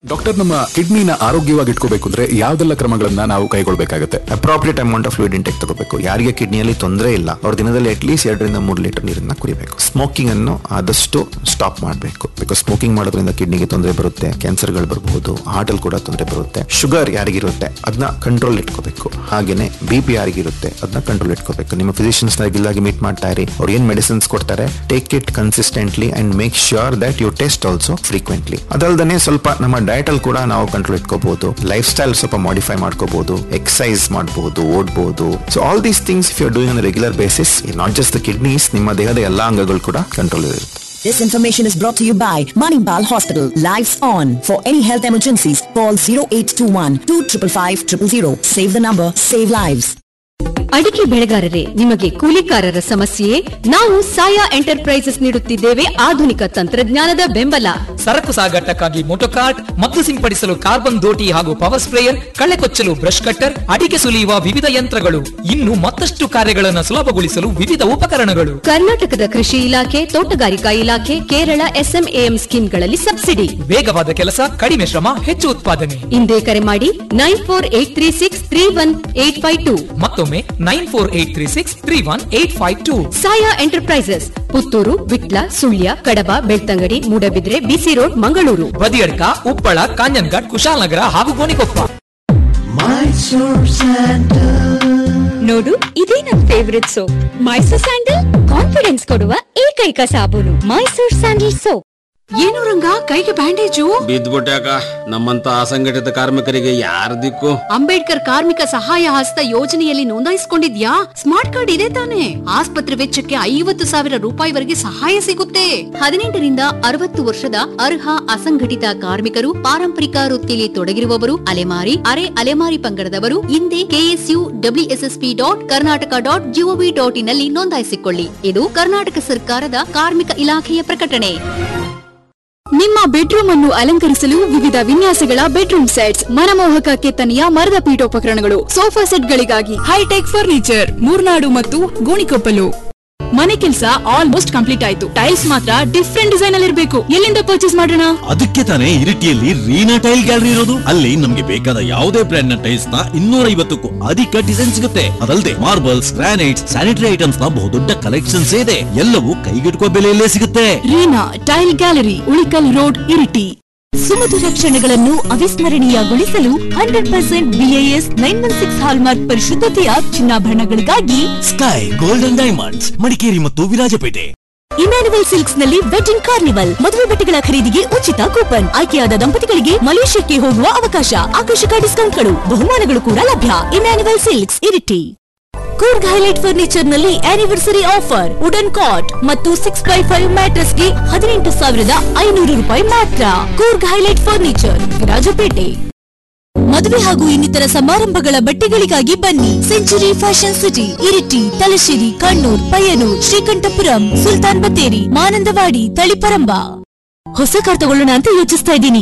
Doctor ನಮ್ಮ ಕಿಡ್ನಿನ ಆರೋಗ್ಯವಾಗಿ ಇಟ್ಕೋಬೇಕು ಅಂದ್ರೆ ಯಾವ್ದೆಲ್ಲ ಕ್ರಮಗಳನ್ನ ನಾವು ಕೈಗೊಳ್ಬೇಕಾಗತ್ತೆ appropriate amount of fluid intake ತಗೋಬೇಕು ಯಾರಿಗೆ ಕಿಡ್ನಿಯಲ್ಲಿ ತೊಂದರೆ ಇಲ್ಲ ಅವ್ರ ದಿನದಲ್ಲಿ ಅಟ್ಲೀಸ್ಟ್ ಎರಡರಿಂದ ಮೂರು ಲೀಟರ್ ನೀರನ್ನ ಕುಡಿಬೇಕು ಸ್ಮೋಕಿಂಗ್ ಅನ್ನು ಆದಷ್ಟು ಸ್ಟಾಪ್ ಮಾಡಬೇಕು ಬಿಕಾಸ್ ಸ್ಮೋಕಿಂಗ್ ಮಾಡೋದ್ರಿಂದ ಕಿಡ್ನಿಗೆ ತೊಂದರೆ ಬರುತ್ತೆ ಕ್ಯಾನ್ಸರ್ಗಳು ಬರಬಹುದು ಹಾರ್ಟ್ ಅಲ್ಲಿ ಕೂಡ ತೊಂದರೆ ಬರುತ್ತೆ ಶುಗರ್ ಯಾರಿಗಿರುತ್ತೆ ಅದನ್ನ ಕಂಟ್ರೋಲ್ ಇಟ್ಕೋಬೇಕು ಹಾಗೇನೆ ಬಿ ಪಿ ಯಾರಿಗಿರುತ್ತೆ ಅದನ್ನ ಕಂಟ್ರೋಲ್ ಇಟ್ಕೋಬೇಕು ನಿಮ್ಮ ಫಿಸಿಷಿಯನ್ಸ್ ರೆಗ್ಯುಲರ್ ಮೀಟ್ ಮಾಡ್ತಾ ಇರಿ ಅವ್ರು ಏನ್ ಮೆಡಿಸಿನ್ಸ್ ಕೊಡ್ತಾರೆ take it consistently and make sure that you test also frequently ಅದಲ್ದೇ ಸ್ವಲ್ಪ ನಮ್ಮ ಡಯಟ್ ಅಲ್ಲಿ ಕೂಡ ನಾವು ಕಂಟ್ರೋಲ್ ಇಟ್ಕೋಬಹುದು ಲೈಫ್ ಸ್ಟೈಲ್ ಸ್ವಲ್ಪ ಮಾಡಿಫೈ ಮಾಡ್ಕೋಬಹುದು ಎಕ್ಸಸೈಸ್ ಮಾಡಬಹುದು ಓಡಬಹುದು so all these things if you doing on regular basis not just the kidneys ನಿಮ್ಮ ದೇಹದ ಎಲ್ಲಾ ಅಂಗಗಳು ಕೂಡ ಕಂಟ್ರೋಲ್ ಇರುತ್ತೆ This information is brought to you by Manipal Hospital. Lives on. For any health emergencies, call 0821 255 000. Save the number, save lives. ಅಡಿಕೆ ಬೆಳೆಗಾರರೇ ನಿಮಗೆ ಕೂಲಿಕಾರರ ಸಮಸ್ಯೆಯೇ ನಾವು ಸಾಯಾ ಎಂಟರ್ಪ್ರೈಸಸ್ ನೀಡುತ್ತಿದ್ದೇವೆ ಆಧುನಿಕ ತಂತ್ರಜ್ಞಾನದ ಬೆಂಬಲ ಸರಕು ಸಾಗಾಟಕ್ಕಾಗಿ ಮೋಟೋಕಾರ್ಟ್ ಮದ್ದು ಸಿಂಪಡಿಸಲು ಕಾರ್ಬನ್ ದೋಟಿ ಹಾಗೂ ಪವರ್ ಸ್ಪ್ರೇಯರ್ ಕಳೆ ಕೊಚ್ಚಲು ಬ್ರಷ್ ಕಟ್ಟರ್ ಅಡಿಕೆ ಸುಲಿಯುವ ವಿವಿಧ ಯಂತ್ರಗಳು ಇನ್ನು ಮತ್ತಷ್ಟು ಕಾರ್ಯಗಳನ್ನು ಸುಲಭಗೊಳಿಸಲು ವಿವಿಧ ಉಪಕರಣಗಳು ಕರ್ನಾಟಕದ ಕೃಷಿ ಇಲಾಖೆ ತೋಟಗಾರಿಕಾ ಇಲಾಖೆ ಕೇರಳ ಎಸ್ಎಂಎಎಂ ಸ್ಕೀಮ್ಗಳಲ್ಲಿ ಸಬ್ಸಿಡಿ ವೇಗವಾದ ಕೆಲಸ ಕಡಿಮೆ ಶ್ರಮ ಹೆಚ್ಚು ಉತ್ಪಾದನೆ ಇಂದೇ ಕರೆ ಮಾಡಿ nine four eight three six three one eight five two ಮತ್ತೊಮ್ಮೆ nine four eight three six three one eight five two Saya enterprises Puttur Vitla Sullia Kadaba Belthangady Moodbidri BC road Mangaluru Badiyadka Uppala Kanhangad Kushalnagar ಹಾಗೂ ಗೋಣಿಕೊಪ್ಪ ನೋಡು ಇದೇ ನನ್ favourite soap Mysore sandal confidence ಕೊಡುವ ಏಕೈಕ ಸಾಬೂನು ಮೈಸೂರ್ ಸ್ಯಾಂಡಲ್ ಸೋಪ್ ಏನು ರಂಗ ಕೈಗೆ ಬ್ಯಾಂಡೇಜು ಬಿದ್ದ್ಬಿಟ್ಯಾಕ ನಮ್ಮಂತ ಅಸಂಘಟಿತ ಕಾರ್ಮಿಕರಿಗೆ ಯಾರ ದಿಕ್ಕು ಅಂಬೇಡ್ಕರ್ ಕಾರ್ಮಿಕ ಸಹಾಯ ಹಸ್ತ ಯೋಜನೆಯಲ್ಲಿ ನೋಂದಾಯಿಸಿಕೊಂಡಿದ್ಯಾ ಸ್ಮಾರ್ಟ್ ಕಾರ್ಡ್ ಇದೆ ತಾನೆ ಆಸ್ಪತ್ರೆ ವೆಚ್ಚಕ್ಕೆ ಐವತ್ತು ಸಾವಿರ ರೂಪಾಯಿವರೆಗೆ ಸಹಾಯ ಸಿಗುತ್ತೆ ಹದಿನೆಂಟರಿಂದ ಅರವತ್ತು ವರ್ಷದ ಅರ್ಹ ಅಸಂಘಟಿತ ಕಾರ್ಮಿಕರು ಪಾರಂಪರಿಕ ವೃತ್ತಿಯಲ್ಲಿ ತೊಡಗಿರುವವರು ಅಲೆಮಾರಿ ಅರೆ ಅಲೆಮಾರಿ ಪಂಗಡದವರು ಹಿಂದೆ KSU WSSP dot Karnataka dot GOV dot in ನಲ್ಲಿ ನೋಂದಾಯಿಸಿಕೊಳ್ಳಿ ಇದು ಕರ್ನಾಟಕ ಸರ್ಕಾರದ ಕಾರ್ಮಿಕ ಇಲಾಖೆಯ ಪ್ರಕಟಣೆ ನಿಮ್ಮ ಬೆಡ್ರೂಮ್ ಅನ್ನು ಅಲಂಕರಿಸಲು ವಿವಿಧ ವಿನ್ಯಾಸಗಳ ಬೆಡ್ರೂಮ್ ಸೆಟ್ಸ್ ಮನಮೋಹಕ ಕೆತ್ತನೆಯ ಮರದ ಪೀಠೋಪಕರಣಗಳು ಸೋಫಾ ಸೆಟ್ಗಳಿಗಾಗಿ ಹೈಟೆಕ್ ಫರ್ನಿಚರ್ ಮೂರ್ನಾಡು ಮತ್ತು ಗೋಣಿಕೊಪ್ಪಲು ಮನೆ ಕೆಲಸ ಆಲ್ಮೋಸ್ಟ್ ಕಂಪ್ಲೀಟ್ ಆಯ್ತು ಟೈಲ್ಸ್ ಮಾತ್ರ ಡಿಫ್ರೆಂಟ್ ಡಿಸೈನ್ ಅಲ್ಲಿ ಇರಬೇಕು ಎಲ್ಲಿಂದ ಪರ್ಚೇಸ್ ಮಾಡೋಣ ಅದಕ್ಕೆ ತಾನೇ ಇರಿಟಿಯಲ್ಲಿ ರೀನಾ ಟೈಲ್ ಗ್ಯಾಲರಿ ಇರೋದು ಅಲ್ಲಿ ನಮ್ಗೆ ಬೇಕಾದ ಯಾವುದೇ ಬ್ರ್ಯಾಂಡ್ ನ ಟೈಲ್ಸ್ ನ ಇನ್ನೂರ ಐವತ್ತಕ್ಕೂ ಅಧಿಕ ಡಿಸೈನ್ ಸಿಗುತ್ತೆ ಅದಲ್ಲದೆ ಮಾರ್ಬಲ್ಸ್ ಗ್ರಾನೈಟ್ಸ್ ಸ್ಯಾನಿಟರಿ ಐಟಮ್ಸ್ ನ ಬಹುದೊಡ್ಡ ಕಲೆಕ್ಷನ್ಸ್ ಇದೆ ಎಲ್ಲವೂ ಕೈಗೆಟುಕುವ ಬೆಲೆಯಲ್ಲೇ ಸಿಗುತ್ತೆ Reena tile gallery Ulikkal road Iritty ಸುಮಧುರ ಕ್ಷಣಗಳನ್ನು ಅವಿಸ್ಮರಣೀಯಗೊಳಿಸಲು hundred percent BIS nine one six hallmark ಪರಿಶುದ್ಧತೆಯ ಚಿನ್ನಾಭರಣಗಳಿಗಾಗಿ ಸ್ಕೈ ಗೋಲ್ಡನ್ ಡೈಮಂಡ್ಸ್ ಮಡಿಕೇರಿ ಮತ್ತು ವಿರಾಜಪೇಟೆ ಇಮ್ಯಾನುವಲ್ ಸಿಲ್ಕ್ಸ್ ನಲ್ಲಿ ವೆಡ್ಡಿಂಗ್ ಕಾರ್ನಿವಲ್ ಮದುವೆ ಬಟ್ಟೆಗಳ ಖರೀದಿಗೆ ಉಚಿತ ಕೂಪನ್ ಆಯ್ಕೆಯಾದ ದಂಪತಿಗಳಿಗೆ ಮಲೇಷ್ಯಾಕ್ಕೆ ಹೋಗುವ ಅವಕಾಶ ಆಕರ್ಷಕ ಡಿಸ್ಕೌಂಟ್ಗಳು ಬಹುಮಾನಗಳು ಕೂಡ ಲಭ್ಯ Emmanuel silks Iritty Coorg highlight furniture ನಲ್ಲಿ ಆನಿವರ್ಸರಿ ಆಫರ್ ವುಡನ್ ಕಾಟ್ ಮತ್ತು ಸಿಕ್ಸ್ ಬೈ ಫೈವ್ ಮ್ಯಾಟ್ರಸ್ ಗೆ ಹದಿನೆಂಟು ಸಾವಿರದ ಐನೂರು ರೂಪಾಯಿ ಮಾತ್ರ ಕೂರ್ಗ್ ಹೈಲೈಟ್ ಫರ್ನಿಚರ್ ವಿರಾಜಪೇಟೆ ಮದುವೆ ಹಾಗೂ ಇನ್ನಿತರ ಸಮಾರಂಭಗಳ ಬಟ್ಟೆಗಳಿಗಾಗಿ ಬನ್ನಿ century fashion city Iritty Thalassery Kannur Payyanur Sreekandapuram Sultan Bathery Mananthavady Taliparamba ಹೊಸ ಕಾರ್ ತಗೊಳ್ಳೋಣ ಅಂತ ಯೋಚಿಸ್ತಾ ಇದ್ದೀನಿ